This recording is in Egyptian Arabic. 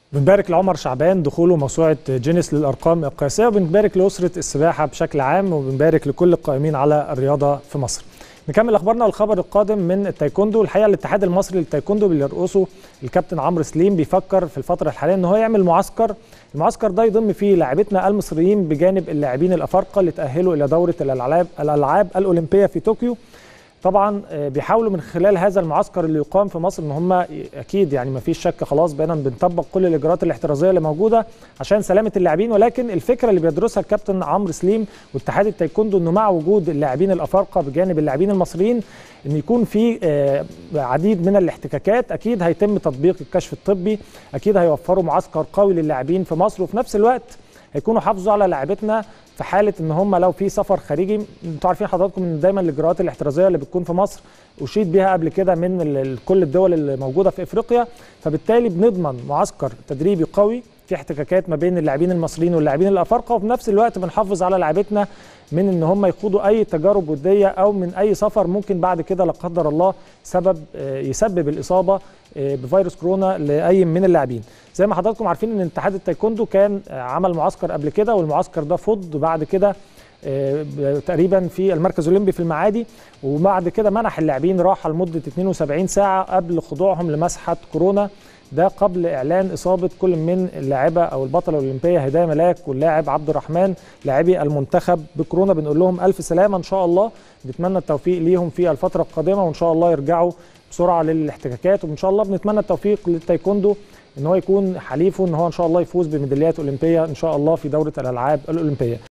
بنبارك لعمر شعبان دخوله موسوعه جينيس للارقام القياسيه وبنبارك لاسره السباحه بشكل عام وبنبارك لكل القائمين على الرياضه في مصر. نكمل اخبارنا والخبر القادم من التايكوندو الحقيقه الاتحاد المصري للتايكوندو اللي يرقصه الكابتن عمرو سليم بيفكر في الفتره الحاليه ان هو يعمل معسكر المعسكر ده يضم فيه لاعبتنا المصريين بجانب اللاعبين الافارقه اللي تاهلوا الى دوره الالعاب الالعاب الاولمبيه في طوكيو طبعا بيحاولوا من خلال هذا المعسكر اللي يقام في مصر ان هم اكيد يعني ما فيش شك خلاص بقينا بنطبق كل الاجراءات الاحترازيه اللي موجوده عشان سلامه اللاعبين ولكن الفكره اللي بيدرسها الكابتن عمرو سليم واتحاد التايكوندو انه مع وجود اللاعبين الافارقه بجانب اللاعبين المصريين ان يكون في عديد من الاحتكاكات اكيد هيتم تطبيق الكشف الطبي اكيد هيوفروا معسكر قوي للاعبين في مصر وفي نفس الوقت هيكونوا حافظوا على لاعبتنا في حاله ان هم لو في سفر خارجي انتوا عارفين حضراتكم ان دايما الاجراءات الاحترازيه اللي بتكون في مصر اشيد بها قبل كده من كل الدول اللي موجوده في افريقيا فبالتالي بنضمن معسكر تدريبي قوي في احتكاكات ما بين اللاعبين المصريين واللاعبين الافارقه وفي نفس الوقت بنحافظ على لاعبتنا من ان هم يخوضوا اي تجارب وديه او من اي سفر ممكن بعد كده لا قدر الله سبب يسبب الاصابه بفيروس كورونا لاي من اللاعبين زي ما حضراتكم عارفين ان اتحاد التايكوندو كان عمل معسكر قبل كده والمعسكر ده فض بعد كده تقريبا في المركز الاولمبي في المعادي وبعد كده منح اللاعبين راحه لمده 72 ساعه قبل خضوعهم لمسحه كورونا ده قبل اعلان اصابه كل من اللاعبه او البطله الاولمبيه هدايه ملاك واللاعب عبد الرحمن لاعبي المنتخب بكورونا بنقول لهم الف سلامه ان شاء الله نتمنى التوفيق ليهم في الفتره القادمه وان شاء الله يرجعوا بسرعه للاحتكاكات وان شاء الله بنتمنى التوفيق للتايكوندو ان هو يكون حليفه ان هو ان شاء الله يفوز بميداليات اولمبيه ان شاء الله في دوره الالعاب الاولمبيه